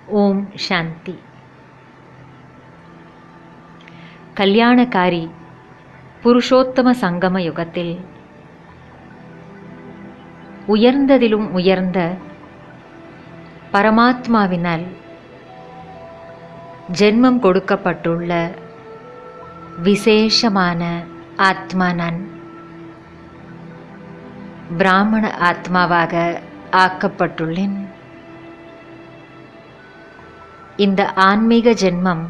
ஓம் சாந்தி கல்யாணக்காரி புருஷோத்தம சங்கம யுகத்தில் உயர்ந்ததிலும் உயர்ந்த பரமாத்மாவினால் ஜென்மம் கொடுக்கப்பட்டுள்ள விசேஷமான ஆத்மா நான் பிராமண ஆத்மாவாக ஆக்கப்பட்டுள்ளேன் இந்த ஆன்மீக ஜென்மம்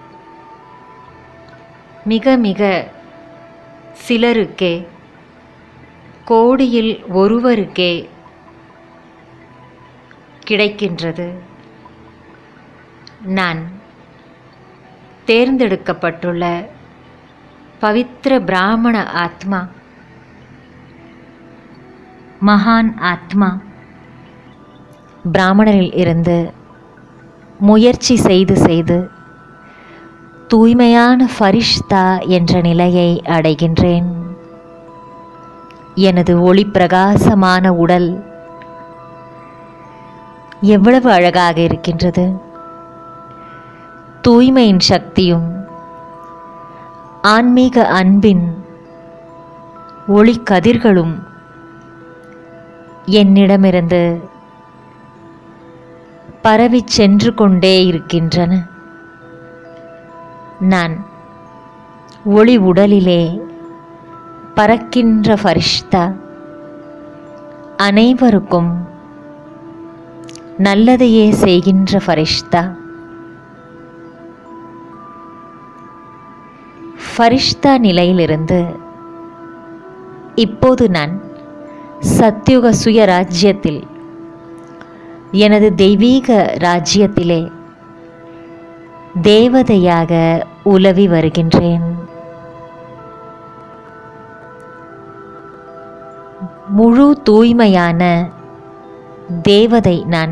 மிக மிக சிலருக்கே கோடியில் ஒருவருக்கே கிடைக்கின்றது நான் தேர்ந்தெடுக்கப்பட்டுள்ள பவித்திர பிராமண ஆத்மா மகான் ஆத்மா பிராமணரில் இருந்து முயற்சி செய்து செய்து தூய்மையான ஃபரிஷ்தா என்ற நிலையை அடைகின்றேன் எனது ஒளி பிரகாசமான உடல் எவ்வளவு அழகாக இருக்கின்றது தூய்மையின் சக்தியும் ஆன்மீக அன்பின் ஒளி கதிர்களும் என்னிடமிருந்து பரவி சென்று கொண்டே இருக்கின்றன நான் ஒளி உடலிலே பறக்கின்ற ஃபரிஷ்தா அனைவருக்கும் நல்லதையே செய்கின்ற ஃபரிஷ்தா ஃபரிஷ்தா நிலையிலிருந்து இப்போது நான் சத்யுக சுய ராஜ்யத்தில் எனது தெய்வீக ராஜ்யத்திலே தேவதையாக உலவி வருகின்றேன் முழு தூய்மையான தேவதை நான்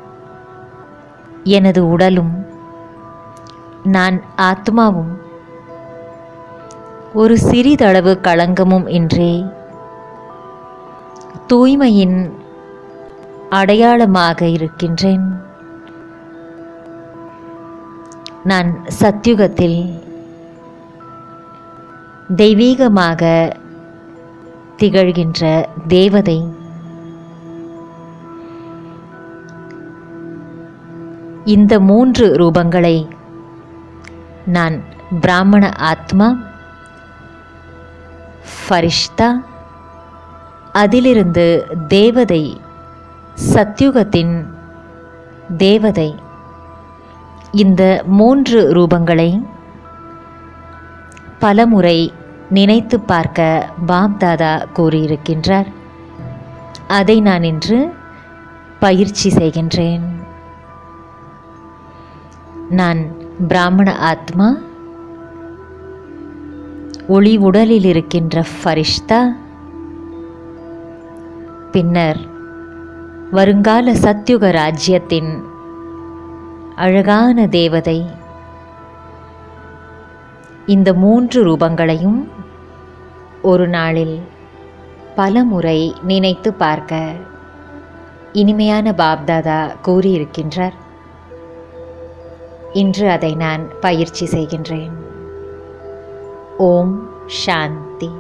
எனது உடலும் நான் ஆத்மாவும் ஒரு சிறிதளவு களங்கமும் இன்றி தூய்மையின் அடையாளமாக இருக்கின்றேன் நான் சத்யுகத்தில் தெய்வீகமாக திகழ்கின்ற தேவதை இந்த மூன்று ரூபங்களை நான் பிராமண ஆத்மா ஃபரிஷ்தா அதிலிருந்து தேவதை சத்யுகத்தின் தேவதை இந்த மூன்று ரூபங்களை பலமுறை நினைத்து பார்க்க பாப்தாதா கூறியிருக்கின்றார் அதை நான் இன்று பயிற்சி செய்கின்றேன் நான் பிராமண ஆத்மா ஒளி உடலில் இருக்கின்ற ஃபரிஷ்தா பின்னர் வருங்கால சத்யுக ராஜ்யத்தின் அழகான தேவதை இந்த மூன்று ரூபங்களையும் ஒரு நாளில் பல முறை நினைத்து பார்க்க இனிமையான பாப்தாதா கூறியிருக்கின்றார் இன்று அதை நான் பயிற்சி செய்கின்றேன் ஓம் சாந்தி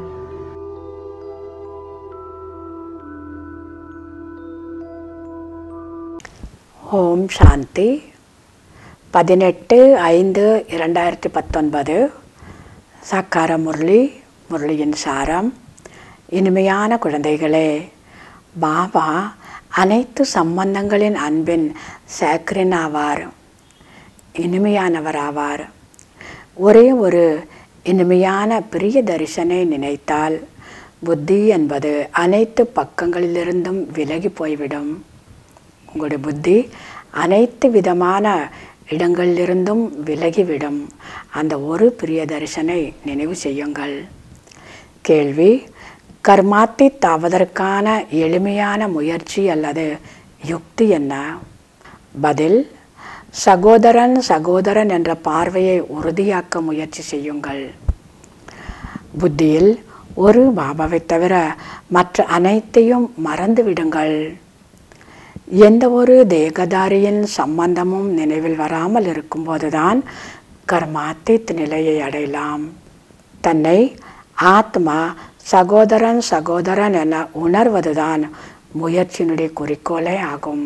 ஓம் சாந்தி பதினெட்டு ஐந்து இரண்டாயிரத்தி பத்தொன்பது சக்கார முரளி முரளியின் சாரம் இனிமையான குழந்தைகளே பாபா அனைத்து சம்பந்தங்களின் அன்பின் சேக்கரின் ஆவார் இனிமையானவர் ஆவார் ஒரே ஒரு இனிமையான பிரிய தரிசனை நினைத்தால் புத்தி என்பது அனைத்து பக்கங்களிலிருந்தும் விலகி போய்விடும் உங்களுடைய புத்தி அனைத்து விதமான இடங்களிலிருந்தும் விலகிவிடும் அந்த ஒரு பிரிய தரிசனை நினைவு செய்யுங்கள் கேள்வி கர்மாத்தி தாவதற்கான எளிமையான முயற்சி அல்லது யுக்தி என்ன பதில் சகோதரன் சகோதரன் என்ற பார்வையை உறுதியாக்க முயற்சி செய்யுங்கள் புத்தியில் ஒரு பாபாவை தவிர மற்ற அனைத்தையும் மறந்து விடுங்கள் எந்த ஒரு தேகதாரியின் சம்பந்தமும் நினைவில் வராமல் இருக்கும்போதுதான் கர்மாத்தித் நிலையை அடையலாம் தன்னை ஆத்மா சகோதரன் சகோதரன் என உணர்வதுதான் முயற்சியினுடைய குறிக்கோளே ஆகும்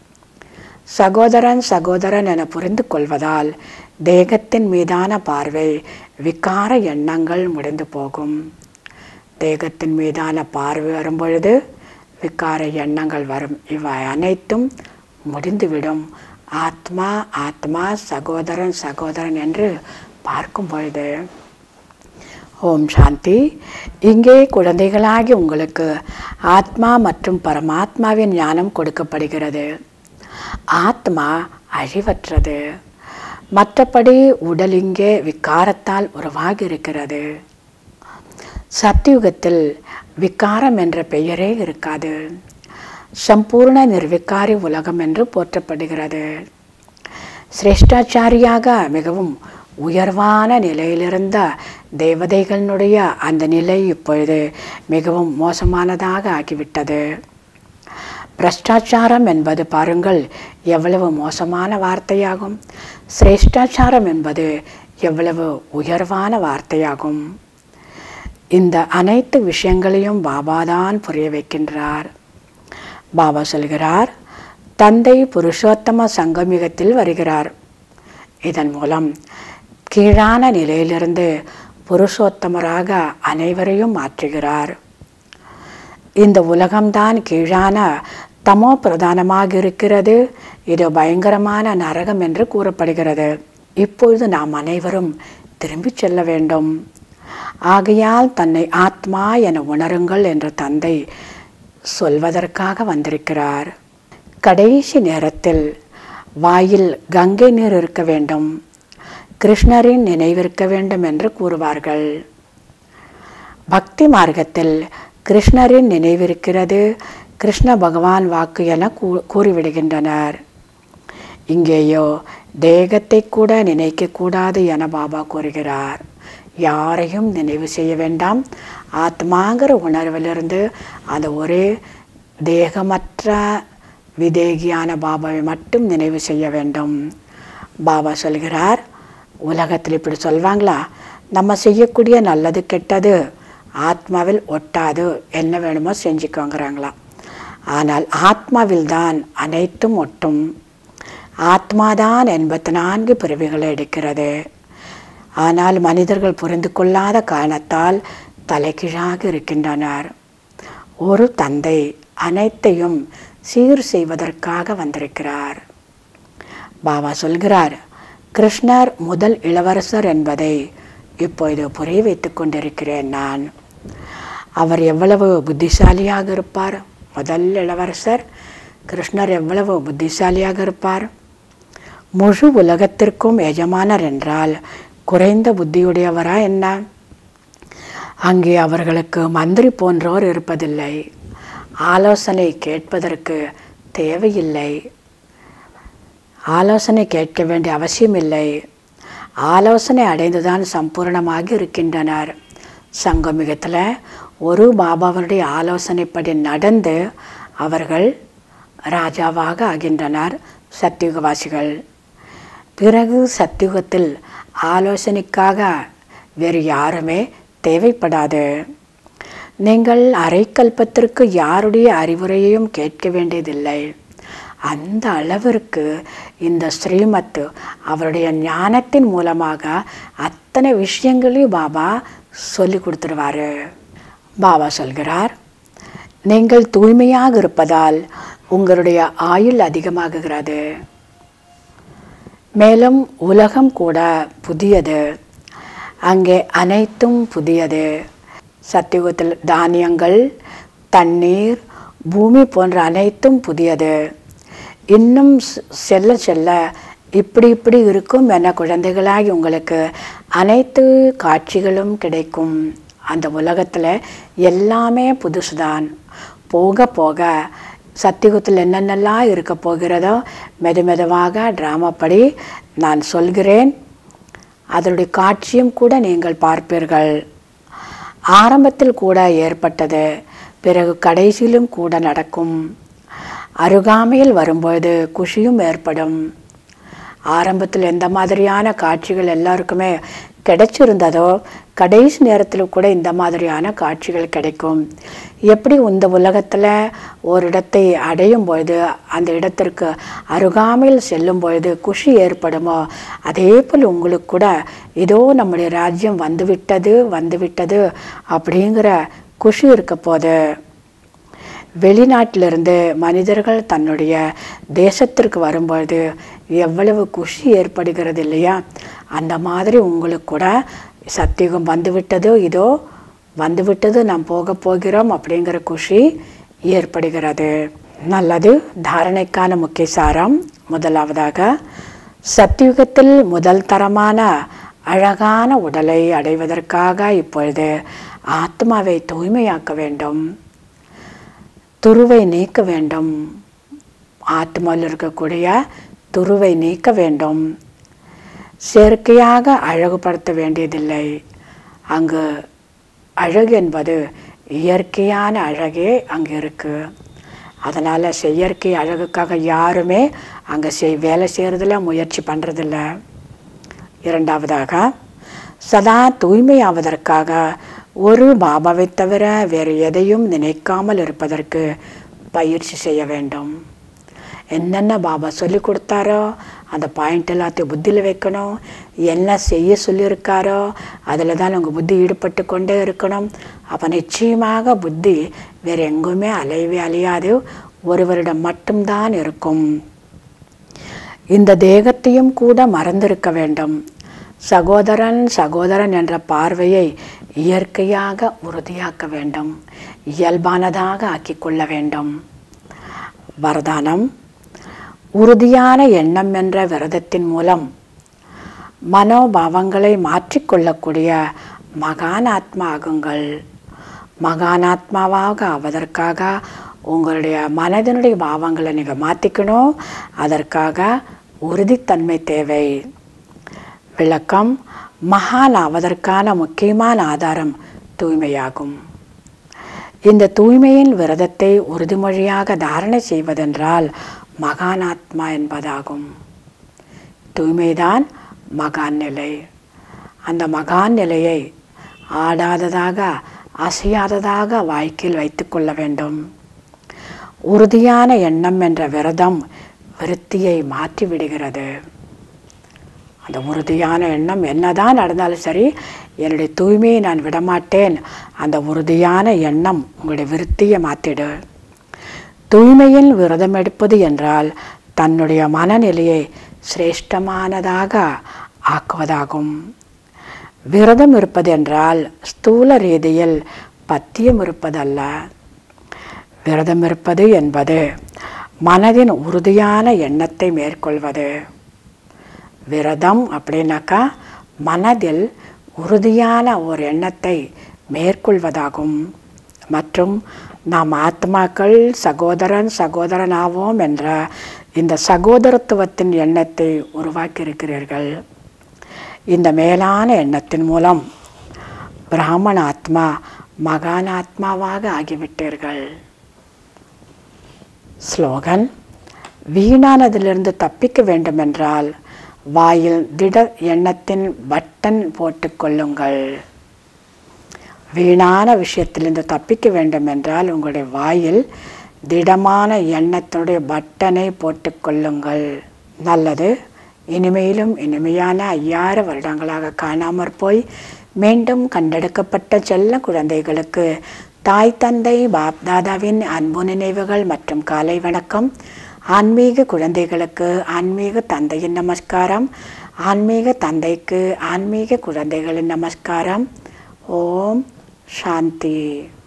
சகோதரன் சகோதரன் என புரிந்து கொள்வதால் தேகத்தின் மீதான பார்வை விகார எண்ணங்கள் முடிந்து போகும் தேகத்தின் மீதான பார்வை வரும்பொழுது விகார எண்ணங்கள் வரும் இவை அனைத்தும் முடிந்துவிடும் ஆத்மா ஆத்மா சகோதரன் சகோதரன் என்று பார்க்கும் பொழுது ஓம் சாந்தி இங்கே குழந்தைகளாகி உங்களுக்கு ஆத்மா மற்றும் பரமாத்மாவின் ஞானம் கொடுக்கப்படுகிறது ஆத்மா அழிவற்றது மற்றபடி உடல் இங்கே விகாரத்தால் உருவாகி இருக்கிறது சத்தியுகத்தில் விகாரம் என்ற பெயரே இருக்காது சம்பூர்ண நிர்விகாரி உலகம் என்று போற்றப்படுகிறது சிரேஷ்டாச்சாரியாக மிகவும் உயர்வான நிலையிலிருந்த தேவதைகளினுடைய அந்த நிலை இப்பொழுது மிகவும் மோசமானதாக ஆகிவிட்டது பிரஷ்டாச்சாரம் என்பது பாருங்கள் எவ்வளவு மோசமான வார்த்தையாகும் சிரேஷ்டாச்சாரம் என்பது எவ்வளவு உயர்வான வார்த்தையாகும் இந்த அனைத்து விஷயங்களையும் பாபாதான் புரிய வைக்கின்றார் பாபா சொல்கிறார் தந்தை புருஷோத்தம சங்கமிகத்தில் வருகிறார் இதன் மூலம் கீழான நிலையிலிருந்து புருஷோத்தமராக அனைவரையும் மாற்றுகிறார் இந்த உலகம்தான் கீழான தமோ பிரதானமாக இருக்கிறது இது பயங்கரமான நரகம் என்று கூறப்படுகிறது இப்பொழுது நாம் அனைவரும் திரும்பிச் செல்ல வேண்டும் ஆகையால் தன்னை ஆத்மா என உணருங்கள் என்று தந்தை சொல்வதற்காக வந்திருக்கிறார் கடைசி நேரத்தில் வாயில் கங்கை நீர் இருக்க வேண்டும் கிருஷ்ணரின் நினைவிருக்க வேண்டும் என்று கூறுவார்கள் பக்தி மார்க்கத்தில் கிருஷ்ணரின் நினைவிருக்கிறது கிருஷ்ண பகவான் வாக்கு என கூ- கூறிவிடுகின்றனர் இங்கேயோ தேகத்தை கூட நினைக்கக்கூடாது என பாபா கூறுகிறார் யாரையும் நினைவு செய்ய வேண்டாம் ஆத்மாங்கிற உணர்விலிருந்து அந்த ஒரே தேகமற்ற விதேகியான பாபாவை மட்டும் நினைவு செய்ய வேண்டும் பாபா சொல்கிறார் உலகத்தில் இப்படி சொல்வாங்களா நம்ம செய்யக்கூடிய நல்லது கெட்டது ஆத்மாவில் ஒட்டாது என்ன வேணுமோ செஞ்சுக்கோங்கிறாங்களா ஆனால் ஆத்மாவில் தான் அனைத்தும் ஒட்டும் ஆத்மாதான் எண்பத்தி நான்கு பிறவிகளை எடுக்கிறது ஆனால் மனிதர்கள் புரிந்து கொள்ளாத காரணத்தால் தலைகீழாக இருக்கின்றனர் ஒரு தந்தை அனைத்தையும் சீர் செய்வதற்காக வந்திருக்கிறார் பாபா சொல்கிறார் கிருஷ்ணர் முதல் இளவரசர் என்பதை இப்பொழுது புரிய வைத்துக் கொண்டிருக்கிறேன் நான் அவர் எவ்வளவு புத்திசாலியாக இருப்பார் முதல் இளவரசர் கிருஷ்ணர் எவ்வளவு புத்திசாலியாக இருப்பார் முழு உலகத்திற்கும் எஜமானர் என்றால் குறைந்த புத்தியுடையவரா என்ன அங்கே அவர்களுக்கு மந்திரி போன்றோர் இருப்பதில்லை ஆலோசனை கேட்பதற்கு தேவையில்லை ஆலோசனை கேட்க வேண்டிய அவசியமில்லை ஆலோசனை அடைந்துதான் சம்பூர்ணமாக இருக்கின்றனர் சங்கமிகத்தில் ஒரு பாபாவனுடைய ஆலோசனைப்படி நடந்து அவர்கள் ராஜாவாக ஆகின்றனர் சத்தியுகவாசிகள் பிறகு சத்தியுகத்தில் ஆலோசனைக்காக வேறு யாருமே தேவைப்படாது நீங்கள் அரைக்கல்பத்திற்கு யாருடைய அறிவுரையையும் கேட்க வேண்டியதில்லை அந்த அளவிற்கு இந்த ஸ்ரீமத் அவருடைய ஞானத்தின் மூலமாக அத்தனை விஷயங்களையும் பாபா சொல்லி கொடுத்துருவாரு பாபா சொல்கிறார் நீங்கள் தூய்மையாக இருப்பதால் உங்களுடைய ஆயுள் அதிகமாகுகிறது மேலும் உலகம் கூட புதியது அங்கே அனைத்தும் புதியது சத்தியுகத்தில் தானியங்கள் தண்ணீர் பூமி போன்ற அனைத்தும் புதியது இன்னும் செ- செல்ல செல்ல இப்படி இப்படி இருக்கும் என குழந்தைகளாகி உங்களுக்கு அனைத்து காட்சிகளும் கிடைக்கும் அந்த உலகத்தில் எல்லாமே புதுசுதான் போக போக சத்தியுகத்தில் என்னென்னலாம் இருக்க போகிறதோ மெது மெதுவாக ட்ராமாப்படி நான் சொல்கிறேன் அதனுடைய காட்சியும் கூட நீங்கள் பார்ப்பீர்கள் ஆரம்பத்தில் கூட ஏற்பட்டது பிறகு கடைசியிலும் கூட நடக்கும் அருகாமையில் வரும்பொழுது குஷியும் ஏற்படும் ஆரம்பத்தில் எந்த மாதிரியான காட்சிகள் எல்லாருக்குமே கிடைச்சிருந்ததோ கடைசி நேரத்தில் கூட இந்த மாதிரியான காட்சிகள் கிடைக்கும் எப்படி இந்த உலகத்தில் ஒரு இடத்தை அடையும் பொழுது அந்த இடத்திற்கு அருகாமையில் செல்லும் பொழுது குஷி ஏற்படுமோ அதே போல் உங்களுக்கு கூட இதோ நம்முடைய ராஜ்யம் வந்துவிட்டது வந்துவிட்டது அப்படிங்கிற குஷி இருக்க போது வெளிநாட்டிலிருந்து மனிதர்கள் தன்னுடைய தேசத்திற்கு வரும்பொழுது எவ்வளவு குஷி ஏற்படுகிறது இல்லையா அந்த மாதிரி உங்களுக்கு கூட சத்தியுகம் வந்துவிட்டது இதோ வந்துவிட்டது நாம் போக போகிறோம் அப்படிங்கிற குஷி ஏற்படுகிறது நல்லது தாரணைக்கான முக்கிய சாரம் முதலாவதாக சத்தியுகத்தில் முதல் தரமான அழகான உடலை அடைவதற்காக இப்பொழுது ஆத்மாவை தூய்மையாக்க வேண்டும் துருவை நீக்க வேண்டும் ஆத்மாவில் இருக்கக்கூடிய துருவை நீக்க வேண்டும் செயற்கையாக அழகுபடுத்த வேண்டியதில்லை அங்கு அழகு என்பது இயற்கையான அழகே அங்கே இருக்கு அதனால் செயற்கை அழகுக்காக யாருமே அங்கே செய் வேலை செய்கிறதில்ல முயற்சி பண்ணுறதில்ல இரண்டாவதாக சதா தூய்மையாவதற்காக ஒரு பாபாவை தவிர வேறு எதையும் நினைக்காமல் இருப்பதற்கு பயிற்சி செய்ய வேண்டும் என்னென்ன பாபா சொல்லி கொடுத்தாரோ அந்த பாயிண்ட் எல்லாத்தையும் புத்தியில் வைக்கணும் என்ன செய்ய சொல்லியிருக்காரோ அதில் தான் உங்கள் புத்தி ஈடுபட்டு கொண்டே இருக்கணும் அப்போ நிச்சயமாக புத்தி வேறு எங்குமே அலையவே அலையாது ஒருவரிடம் மட்டும்தான் இருக்கும் இந்த தேகத்தையும் கூட மறந்திருக்க வேண்டும் சகோதரன் சகோதரன் என்ற பார்வையை இயற்கையாக உறுதியாக்க வேண்டும் இயல்பானதாக ஆக்கிக் கொள்ள வேண்டும் வரதானம் உறுதியான எண்ணம் என்ற விரதத்தின் மூலம் மனோபாவங்களை மாற்றிக்கொள்ளக்கூடிய மகானாத்மா ஆகுங்கள் மகானாத்மாவாக ஆவதற்காக உங்களுடைய மனதினுடைய பாவங்களை நீங்கள் மாற்றிக்கணும் அதற்காக உறுதித்தன்மை தேவை விளக்கம் மகான் ஆவதற்கான முக்கியமான ஆதாரம் தூய்மையாகும் இந்த தூய்மையின் விரதத்தை உறுதிமொழியாக தாரணை செய்வதென்றால் மகானாத்மா என்பதாகும் தூய்மைதான் மகான் நிலை அந்த மகான் நிலையை ஆடாததாக அசையாததாக வாழ்க்கையில் வைத்துக்கொள்ள வேண்டும் உறுதியான எண்ணம் என்ற விரதம் விருத்தியை மாற்றி விடுகிறது அந்த உறுதியான எண்ணம் என்னதான் நடந்தாலும் சரி என்னுடைய தூய்மையை நான் விடமாட்டேன் அந்த உறுதியான எண்ணம் உங்களுடைய விருத்தியை மாற்றிடு தூய்மையில் விரதம் எடுப்பது என்றால் தன்னுடைய மனநிலையை சிரேஷ்டமானதாக ஆக்குவதாகும் விரதம் இருப்பது என்றால் ஸ்தூல ரீதியில் பத்தியம் இருப்பதல்ல விரதம் இருப்பது என்பது மனதின் உறுதியான எண்ணத்தை மேற்கொள்வது விரதம் அப்படின்னாக்கா மனதில் உறுதியான ஒரு எண்ணத்தை மேற்கொள்வதாகும் மற்றும் நாம் ஆத்மாக்கள் சகோதரன் சகோதரன் ஆவோம் என்ற இந்த சகோதரத்துவத்தின் எண்ணத்தை உருவாக்கியிருக்கிறீர்கள் இந்த மேலான எண்ணத்தின் மூலம் பிராமண ஆத்மா மகானாத்மாவாக ஆகிவிட்டீர்கள் ஸ்லோகன் வீணானதிலிருந்து தப்பிக்க வேண்டுமென்றால் வாயில் திட எண்ணத்தின் பட்டன் போட்டுக்கொள்ளுங்கள் வீணான விஷயத்திலிருந்து தப்பிக்க வேண்டும் என்றால் உங்களுடைய வாயில் திடமான எண்ணத்தினுடைய பட்டனை போட்டுக்கொள்ளுங்கள் நல்லது இனிமையிலும் இனிமையான ஐயாயிரம் வருடங்களாக காணாமற் போய் மீண்டும் கண்டெடுக்கப்பட்ட செல்ல குழந்தைகளுக்கு தாய் தந்தை பாப் தாதாவின் அன்பு நினைவுகள் மற்றும் காலை வணக்கம் ஆன்மீக குழந்தைகளுக்கு ஆன்மீக தந்தையின் நமஸ்காரம் ஆன்மீக தந்தைக்கு ஆன்மீக குழந்தைகளின் நமஸ்காரம் ஓம் சாந்தி